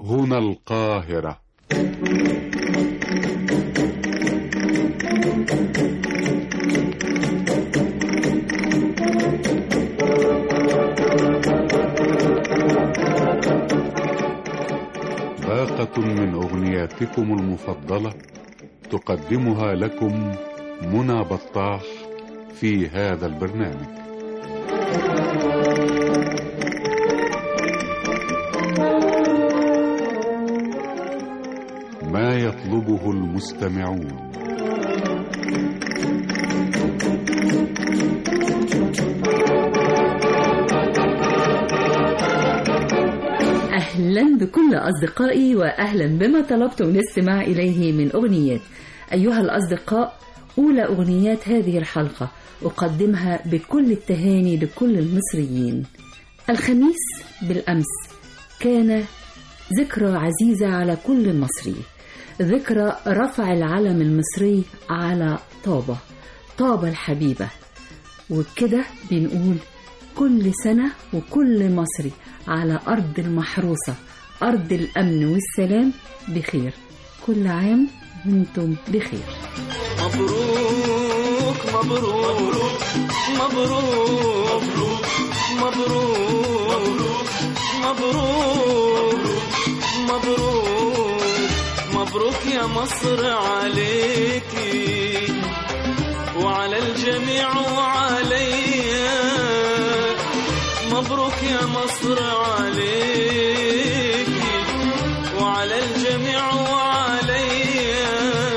هنا القاهرة باقة من أغنياتكم المفضلة تقدمها لكم منى بطاح في هذا البرنامج ما يطلبه المستمعون أهلا بكل أصدقائي وأهلا بما طلبتم الاستماع إليه من أغنيات أيها الأصدقاء أولى أغنيات هذه الحلقة أقدمها بكل التهاني لكل المصريين الخميس بالأمس كان ذكرى عزيزة على كل مصري ذكرى رفع العلم المصري على طابة طابة الحبيبة وبكده بنقول كل سنة وكل مصري على أرض المحروسة أرض الأمن والسلام بخير كل عام وانتم بخير مبروك مبروك مبروك مبروك مبروك مبروك مبروك يا مصر عليكي وعلى الجميع وعليا مبروك يا مصر عليكي وعلى الجميع وعليا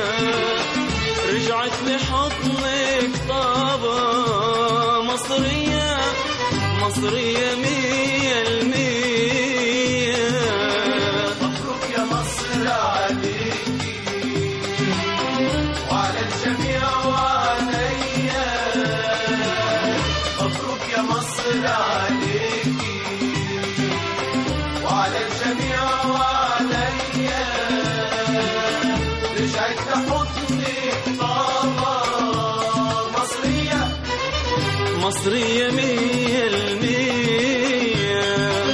رجعت لحضنك طابة مصرية مصرية مية المية مبروك يا مصر عليكي وعلى الجميع وعليا مبروك يا مصر عليكي وعلى الجميع وعليا رجعت لحضنك طابة مصرية مصرية مية المية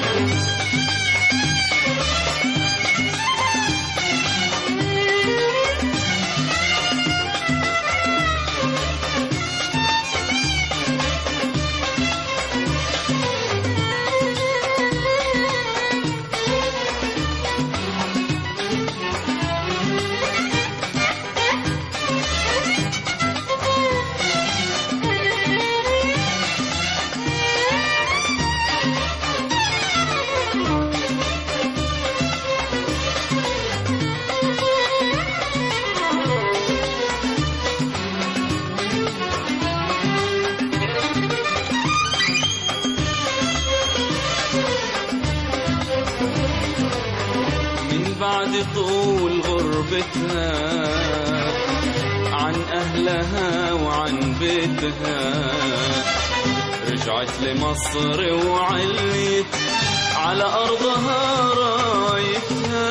من بعد طول غربتها عن أهلها وعن بيتها رجعت لمصر وعليت على أرضها رايتها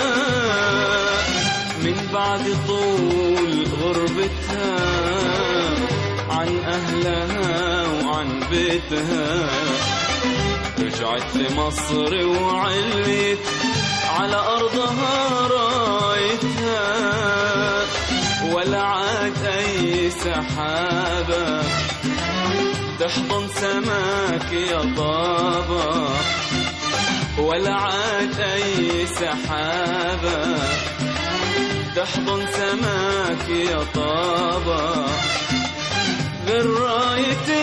من بعد طول غربتها عن أهلها وعن بيتها رجعت لمصر وعليت على أرضها رايتها ولا عاد أي سحابة تحضن سماك يا طابة ولا عاد أي سحابة تحضن سماك يا طابة غير راية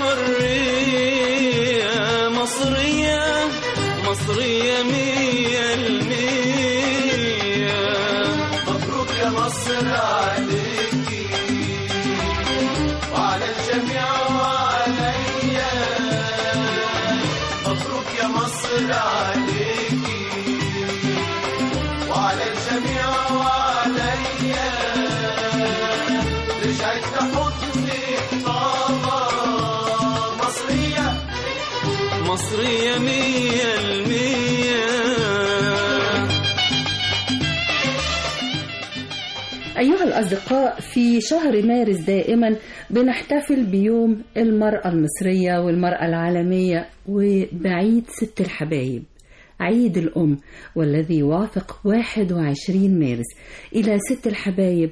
الحرية مصرية مصرية مية المية مبروك يا مصر عليكي وعلى الجميع وعليا مبروك يا مصر عليكي وعلى الجميع وعليا رجعت لحضنك طابة مصرية مصرية مية المية أيها الأصدقاء في شهر مارس دائما بنحتفل بيوم المرأة المصرية والمرأة العالمية وبعيد ست الحبايب عيد الأم والذي يوافق 21 مارس إلى ست الحبايب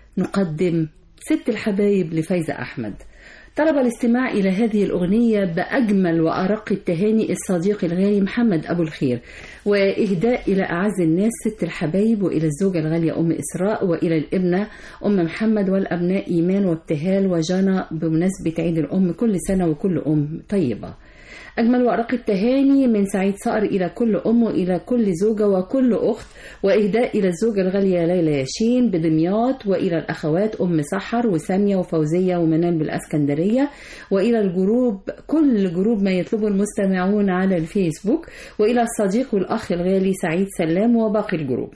نقدم ست الحبايب لفايزة أحمد طلب الاستماع إلى هذه الأغنية بأجمل وأرق التهاني الصديق الغالي محمد أبو الخير وإهداء إلى أعز الناس ست الحبايب وإلى الزوجة الغالية أم إسراء وإلى الابنة أم محمد والأبناء إيمان وابتهال وجنى بمناسبة عيد الأم كل سنة وكل أم طيبة أجمل وأرق التهاني من سعيد صقر إلى كل أم وإلى كل زوجة وكل أخت وإهداء إلى الزوجة الغالية ليلى ياشين بدمياط وإلى الأخوات أم سحر وسامية وفوزية ومنال بالأسكندرية وإلى الجروب كل جروب ما يطلبه المستمعون على الفيسبوك وإلى الصديق والأخ الغالي سعيد سلام وباقي الجروب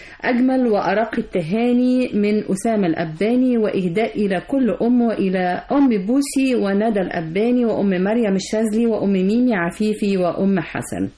أجمل وأرق التهاني من أسامة الأباني وإهداء إلى كل أم وإلى أم بوسي وندى الأباني وأم مريم الشاذلي وأم ميمي عفيفي وأم حسن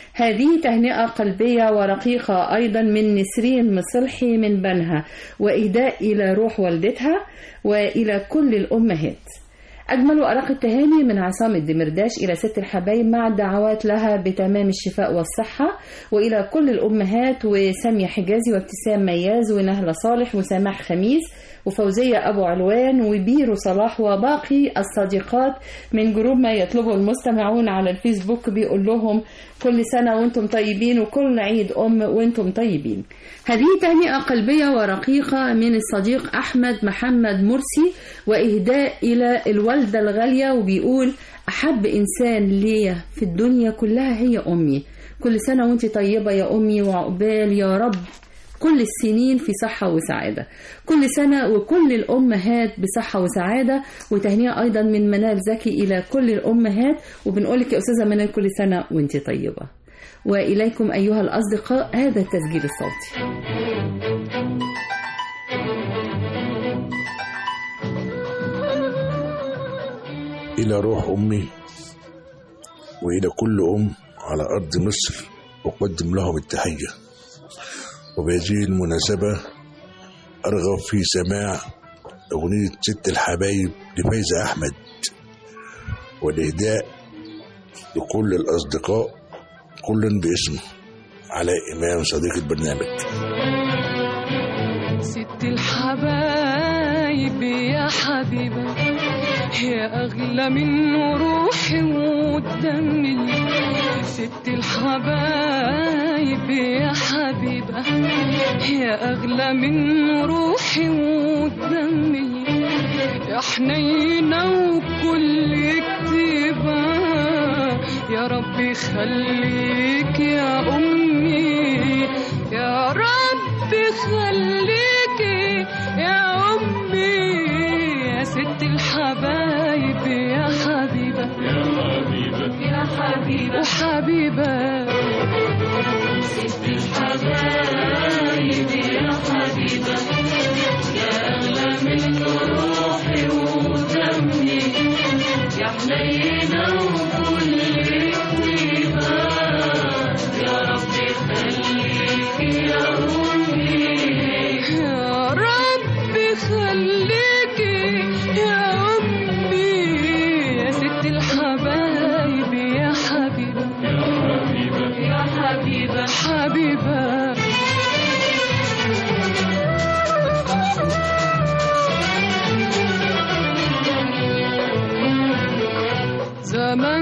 هذه تهنئة قلبية ورقيقة أيضا من نسرين مصلحي من بنها وإهداء إلى روح والدتها وإلى كل الأمهات أجمل وأرق التهاني من عصام الدمرداش إلى ست الحبايب مع الدعوات لها بتمام الشفاء والصحة وإلى كل الأمهات وسامية حجازي وابتسام مياز ونهلة صالح وسماح خميس وفوزية أبو علوان وبيرو صلاح وباقي الصديقات من جروب ما يطلبه المستمعون على الفيسبوك بيقول لهم كل سنة وانتم طيبين وكل عيد أم وانتم طيبين هذه تهنئة قلبية ورقيقة من الصديق أحمد محمد مرسي وإهداء إلى الوالدة الغالية وبيقول أحب إنسان ليا في الدنيا كلها هي أمي كل سنة وانت طيبة يا أمي وعقبال يا رب كل السنين في صحة وسعادة كل سنة وكل الأمهات بصحة وسعادة وتهنئة أيضا من منال زكي إلى كل الأمهات وبنقولك يا أستاذة منال كل سنة وانت طيبة وإليكم أيها الأصدقاء هذا التسجيل الصوتي إلى روح أمي وإلى كل أم على أرض مصر أقدم لهم التحية وبهذه المناسبة أرغب في سماع أغنية ست الحبايب لفايزة أحمد والإهداء لكل الأصدقاء كل باسمه علاء إمام صديق البرنامج ست الحبايب يا حبيبة يا أغلى من روحي ودمي ست الحبايب يا حبيبة يا أغلى من روحي ودمي يا حنينة وكل كتيبة يا ربي خليك يا أمي يا ربي خليك يا أمي يا ست الحبايب يا حبيبة يا حبيبة يا حبيبة وحبيبة ست الحبايب يا حبيبة يا أغلى من روحي ودمي يا حنينة وكل طيبة يا ربي خليك يا أمي يا ربي خليك يا أمي يا ست الحبايب يا حبيبة يا حبيبة يا حبيبة حبيبة زمن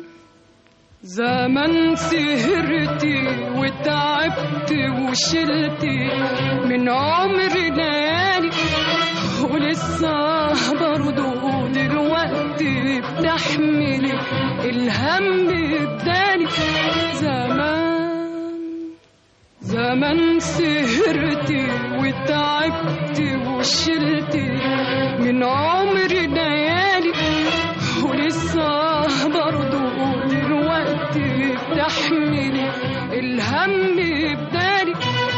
زمن سهرتي وتعبت وشلتي من عمر ليالي ولسه برضه دلوقتي بتحملي الهم الداني زمان زمان سهرتي وتعبت وشلتي من عمر ليالي ولسه برضه دلوقتي بتحملي الهم بدالي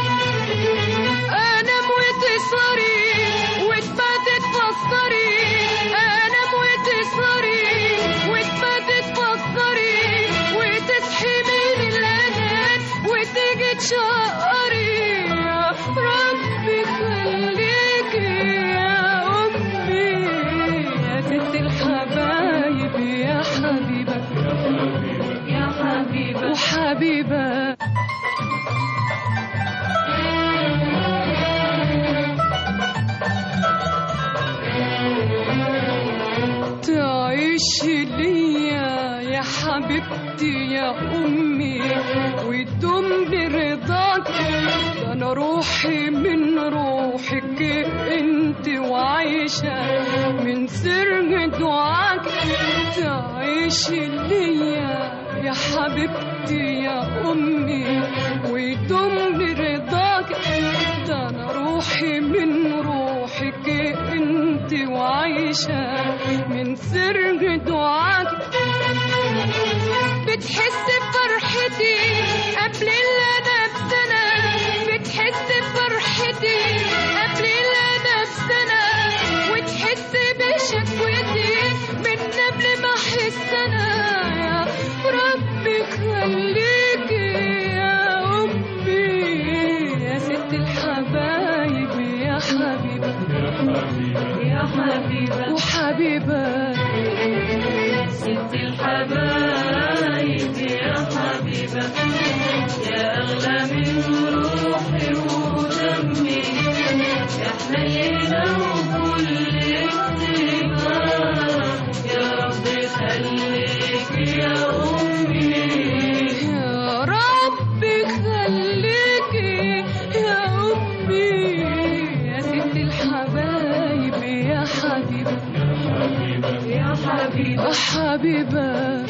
انام وتسهري وتباتي تفكري انام وتسهري وتباتي تفكري وتصحي من الانام وتيجي تشقري يا ربي خليك يا امي يا ست الحبايب يا حبيبه يا حبيبه وحبيبه حبيبتي يا أمي ويدوم برضاك ده أنا روحي من روحك أنت وعايشة من سر دعاك تعيشي ليا يا حبيبتي يا أمي ويدوم برضاك ده أنا روحي من روحك أنت وعايشة من سر دعاك بتحس بفرحتي قبل اللي أنا بسنة بتحس بفرحتي قبل اللي أنا بسنة وتحس بشكوتي من قبل ما أحس أنا يا ربي خليكي يا أمي يا ست الحبايب يا حبيبة يا حبيبة وحبيبة ست الحبايب يا حبيبة يا أغلى من روحي ودمي يا حنينة وكل اكتبا يا رب خليك يا أمي يا رب خليك يا أمي يا ست الحبايب يا حبيبة يا حبيبة حبيبة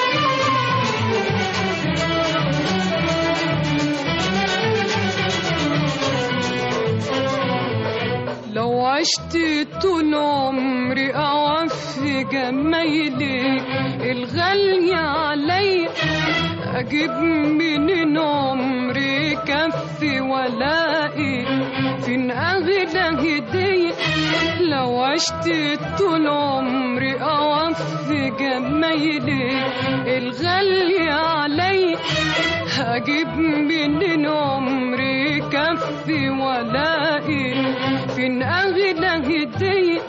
لو عشت طول عمري أوفي جمايلي الغالية علي أجيب منين عمري كفي ولاقي فين أغلى هدية لو عشت طول عمري أوفي جمايلي الغالية علي هجيب منين عمري كفي ولاقي فين أغلى هدية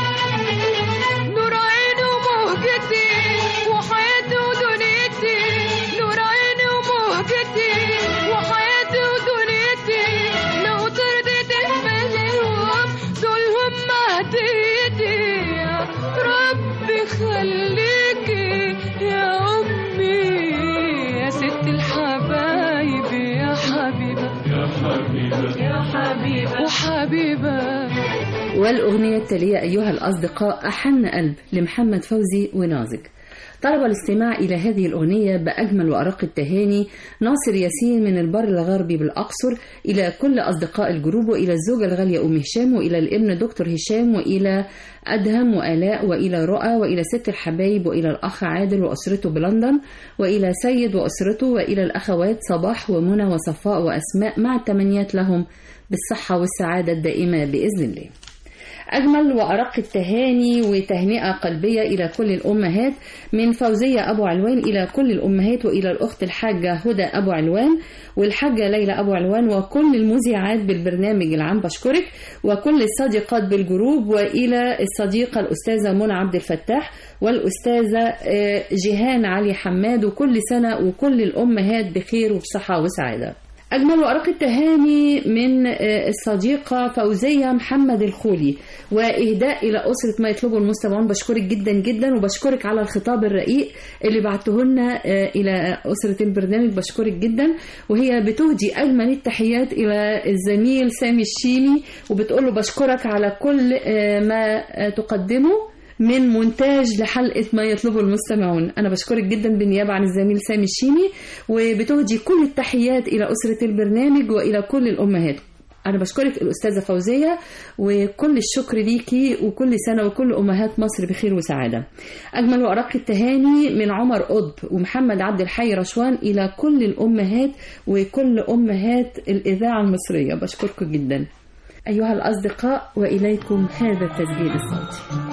نور عيني ومهجتي وحياتي ودنيتي نور عيني ومهجتي وحياتي ودنيتي لو ترضيت تقبلهم دول هم هديتي يا ربي خليكي يا أمي يا ست الحبايب يا حبيبة يا حبيبة يا حبيبة وحبيبة والأغنية التالية أيها الأصدقاء أحن قلب لمحمد فوزي ونازك طلب الاستماع إلى هذه الأغنية بأجمل وأرق التهاني ناصر ياسين من البر الغربي بالأقصر إلى كل أصدقاء الجروب وإلى الزوجة الغالية أم هشام وإلى الابن دكتور هشام وإلى أدهم وآلاء وإلى رؤى وإلى ست الحبايب وإلى الأخ عادل وأسرته بلندن وإلى سيد وأسرته وإلى الأخوات صباح ومنى وصفاء وأسماء مع التمنيات لهم بالصحة والسعادة الدائمة بإذن الله أجمل وأرق التهاني وتهنئة قلبية إلى كل الأمهات من فوزية أبو علوان إلى كل الأمهات وإلى الأخت الحاجة هدى أبو علوان والحاجة ليلى أبو علوان وكل المذيعات بالبرنامج العام بشكرك وكل الصديقات بالجروب وإلى الصديقة الأستاذة منى عبد الفتاح والأستاذة آه، جيهان علي حماد وكل سنة وكل الأمهات بخير وبصحة وسعادة أجمل وأرق التهاني من آه، الصديقة فوزية محمد الخولي وإهداء إلى أسرة ما يطلبه المستمعون بشكرك جدا جدا وبشكرك على الخطاب الرقيق اللي بعته لنا آه، إلى أسرة البرنامج بشكرك جدا وهي بتهدي أجمل التحيات إلى الزميل سامي الشيمي وبتقول له بشكرك على كل آه، ما آه، تقدمه من مونتاج لحلقة ما يطلبه المستمعون أنا بشكرك جدا بالنيابة عن الزميل سامي الشيمي وبتهدي كل التحيات إلى أسرة البرنامج وإلى كل الأمهات أنا بشكرك الأستاذة فوزية وكل الشكر ليكي وكل سنة وكل أمهات مصر بخير وسعادة أجمل وأرق التهاني من عمر قطب ومحمد عبد الحي رشوان إلى كل الأمهات وكل أمهات الإذاعة المصرية بشكركم جدا أيها الأصدقاء وإليكم هذا التسجيل الصوتي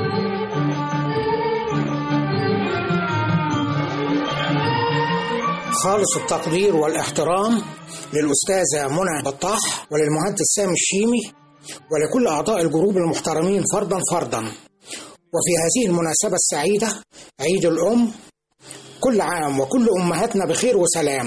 خالص التقدير والاحترام للأستاذة منى بطاح وللمهندس سامي الشيمي ولكل أعضاء الجروب المحترمين فردا فردا وفي هذه المناسبة السعيدة عيد الأم كل عام وكل أمهاتنا بخير وسلام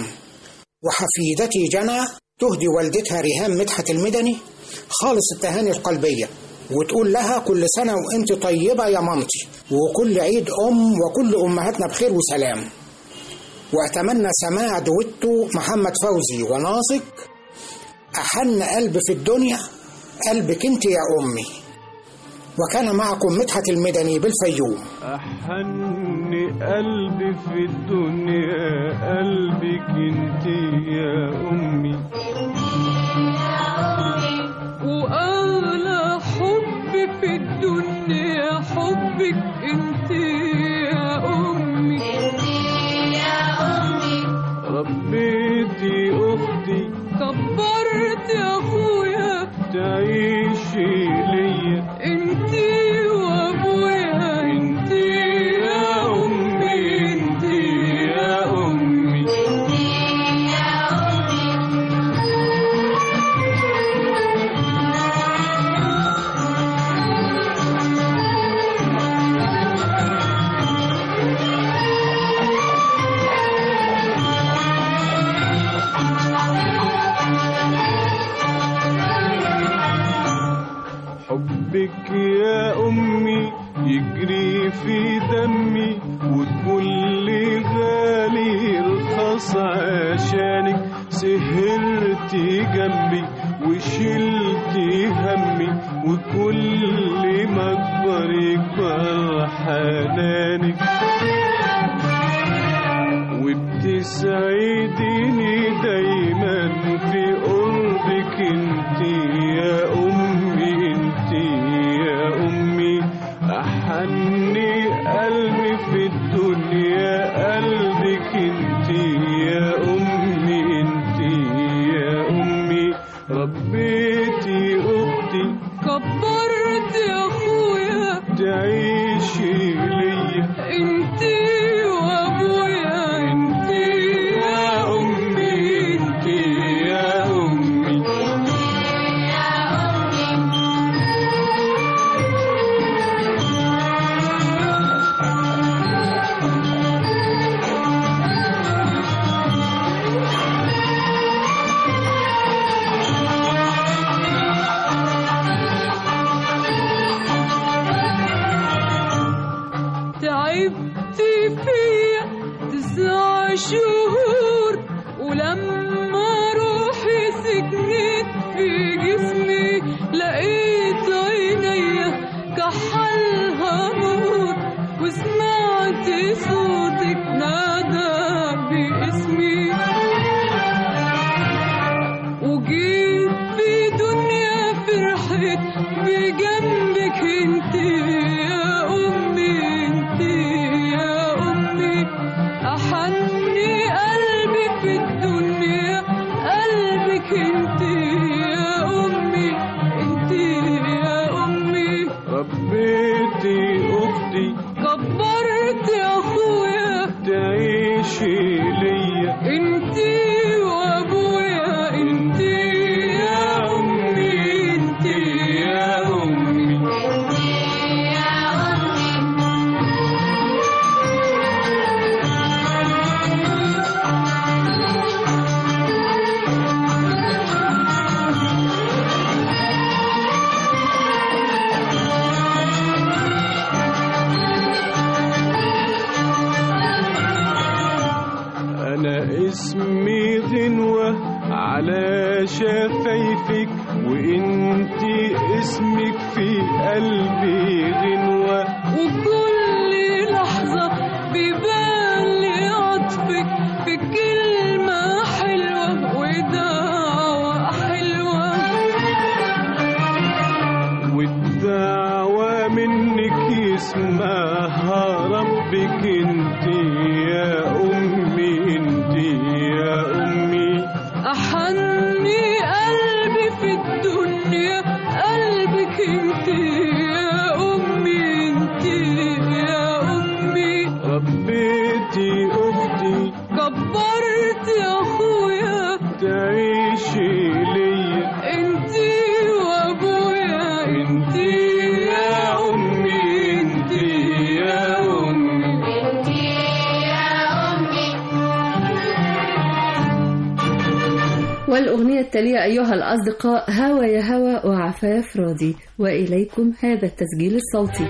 وحفيدتي جنى تهدي والدتها ريهام مدحت المدني خالص التهاني القلبية وتقول لها كل سنة وانت طيبة يا مامتي وكل عيد أم وكل أمهاتنا بخير وسلام وأتمنى سماع دويتو محمد فوزي وناصك أحن قلب في الدنيا قلبك انت يا أمي وكان معكم مدحت المدني بالفيوم أحن قلبي في الدنيا قلبك انت يا أمي وأغلى حب في الدنيا حبك انت يا أمي ربيتي أختي كبرت يا أخويا تعيشي ليا انت وأبويا انت يا أمي انت يا أمي حبك يا أمي يجري في دمي وكل غالي رخص عشانك سهرتي جنبي وشلتي همي وكل ما اكبر يكبر حنانك وبتسعديني دايما في قربك انت يا امي انت يا امي احني قلبي في الدنيا قلبك انت يا امي انت يا امي ربيتي اختي كبرت يا أخويا تعيشي ليا انت وأبويا انت يا امي انت يا امي تعبت فيا تسع شهور ولما روحي سكنت في جسمي لقيت عينيا كحلها نور وسمعت صوتك نادى باسمي وجيت في دنيا فرحت بجنبك انت يا امي انت يا امي احني قلبي في الدنيا قلبك انت يا امي انت يا امي ربيتي اختي كبرت يا اخويا تعيشي ليا انت وابويا انت يا امي انت يا امي انا اسمي غنوة على شفايفك وانت اسمك في قلبي غنوة وكل لحظة بيبان لي عطفك بكلمة حلوة ودعوة حلوة والدعوة منك يسمعها ربك انت يا امي انت يا امي أحني قلبي في الدنيا قلبك انت يا أمي انت يا أمي ربيتي اختي كبرت يا أخويا تعيشي ليا انت وأبويا انت يا امي انت يا امي والأغنية التالية أيها الأصدقاء هوى يا هوى وعفاف راضي وإليكم هذا التسجيل الصوتي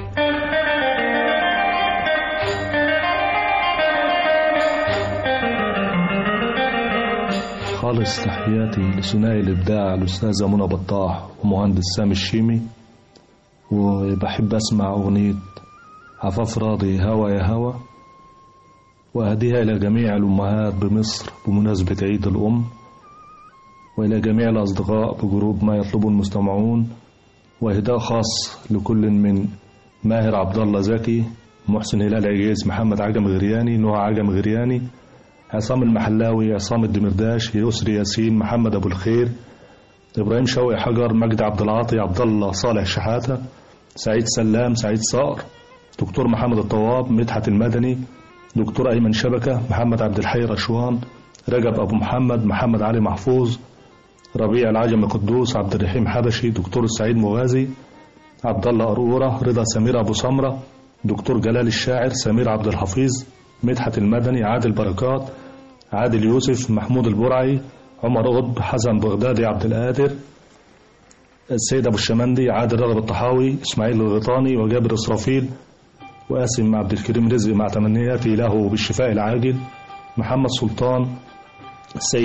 خالص تحياتي لثنائي الإبداع الأستاذة منى بطاح ومهندس سامي الشيمي وبحب أسمع أغنية عفاف راضي هوا يا هوا وأهديها إلى جميع الأمهات بمصر بمناسبة عيد الأم وإلى جميع الأصدقاء بجروب ما يطلبه المستمعون وإهداء خاص لكل من ماهر عبد الله زكي محسن هلال عجيز محمد عجم غرياني نوع عجم غرياني عصام المحلاوي عصام الدمرداش يسري ياسين محمد أبو الخير إبراهيم شوقي حجر مجدي عبد العاطي عبد الله صالح شحاتة سعيد سلام سعيد صقر دكتور محمد الطواب مدحت المدني دكتور أيمن شبكة محمد عبد الحي رشوان رجب أبو محمد محمد علي محفوظ ربيع العجم القدوس عبد الرحيم حبشي دكتور السعيد مغازي عبد الله قرورة رضا سمير أبو سمرة دكتور جلال الشاعر سمير عبد الحفيظ مدحت المدني عادل بركات عادل يوسف محمود البرعي عمر قطب حسن بغدادي عبد القادر السيد أبو الشمندي عادل رغب الطحاوي إسماعيل الغيطاني وجابر إسرافيل وقاسم عبد الكريم رزق مع تمنياتي له بالشفاء العاجل محمد سلطان السيد